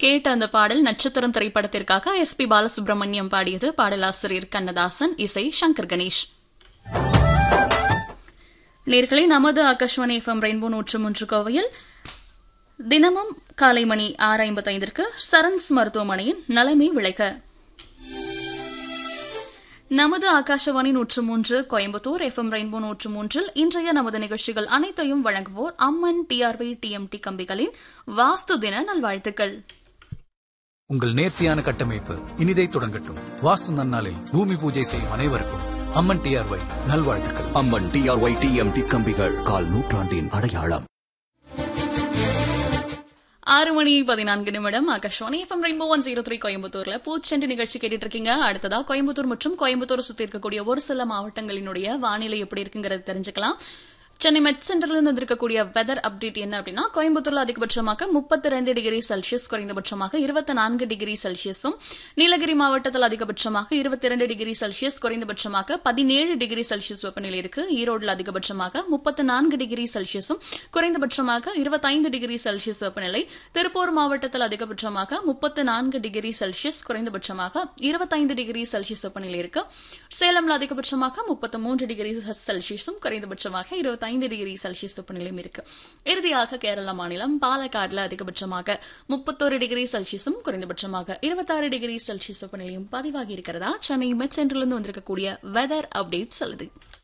கேட்ட அந்த பாடல் நட்சத்திரம் திரைப்படத்திற்காக எஸ் பி பாலசுப்ரமணியம் பாடியது பாடலாசிரியர் கண்ணதாசன் இசை சங்கர் கணேஷ் நேர்களை நமது ஆகாஷ்வாணி எஃப்எம் ரெயின்போ நூற்று மூன்று கோவையில் தினமும் காலை மணி ஆறு ஐம்பத்தைந்திற்கு சரண்ஸ் மருத்துவமனையின் நலமே விளைக நமது ஆகாஷவாணி நூற்று மூன்று கோயம்புத்தூர் எஃப்எம் ரெயின்போ நூற்று மூன்றில் இன்றைய நமது நிகழ்ச்சிகள் அனைத்தையும் வழங்குவோர் அம்மன் டிஆர்வி டிஎம்டி கம்பிகளின் வாஸ்து தின நல்வாழ்த்துக்கள் உங்கள் நேர்த்தியான கட்டமைப்பு இனிதை தொடங்கட்டும் வாஸ்து நன்னாளில் பூமி பூஜை செய்யும் அனைவருக்கும் அம்மன் டிஆர்ஒய் நல்வாழ்த்துக்கள் அம்மன் டிஆர்ஒய் டிஎம்டி கம்பிகள் கால் நூற்றாண்டின் அடையாளம் ஆறு மணி பதினான்கு நிமிடம் Akashvani FM rainbow one zero three கோயம்புத்தூர்ல பூச்செண்டு நிகழ்ச்சி கேட்டுட்டு இருக்கீங்க அடுத்ததா கோயம்புத்தூர் மற்றும் கோயம்புத்தூர் சுத்தி இருக்கக்கூடிய ஒரு சில மாவட்டங்களினுடைய வானிலை எப்படி இருக்குங்கிறது தெரிஞ்சுக்கலாம் சென்னை மெட் சென்டர்ல இருந்து வந்திருக்கக்கூடிய வெதர் அப்டேட் என்ன அப்படின்னா கோயம்புத்தூர்ல அதிகபட்சமாக முப்பத்தி ரெண்டு டிகிரி செல்சியஸ் குறைந்தபட்சமாக இருபத்தி நான்கு டிகிரி செல்சியஸும் நீலகிரி மாவட்டத்தில் அதிகபட்சமாக இருபத்தி இரண்டு டிகிரி செல்சியஸ் குறைந்தபட்சமாக பதினேழு டிகிரி செல்சியஸ் வெப்பநிலை இருக்கு ஈரோடுல அதிகபட்சமாக முப்பத்தி நான்கு டிகிரி செல்சியஸும் குறைந்தபட்சமாக இருபத்தைந்து டிகிரி செல்சியஸ் வெப்பநிலை திருப்பூர் மாவட்டத்தில் அதிகபட்சமாக முப்பத்தி நான்கு டிகிரி செல்சியஸ் குறைந்தபட்சமாக இருபத்தைந்து டிகிரி செல்சியஸ் வெப்பநிலை இருக்கு சேலம்ல அதிகபட்சமாக முப்பத்தி மூன்று டிகிரி செல்சியஸும் குறைந்தபட்சமாக இருபத்தைந்து டிகிரி செல்சியஸ் வெப்பநிலையும் இருக்கு இறுதியாக கேரள மாநிலம் பாலக்காடுல அதிகபட்சமாக முப்பத்தோரு டிகிரி செல்சியஸும் குறைந்தபட்சமாக இருபத்தாறு டிகிரி செல்சியஸ் வெப்பநிலையும் பதிவாகி இருக்கிறதா சென்னை மெட் சென்டர்ல இருந்து வந்திருக்கக்கூடிய வெதர் அப்டேட் சொல்லுது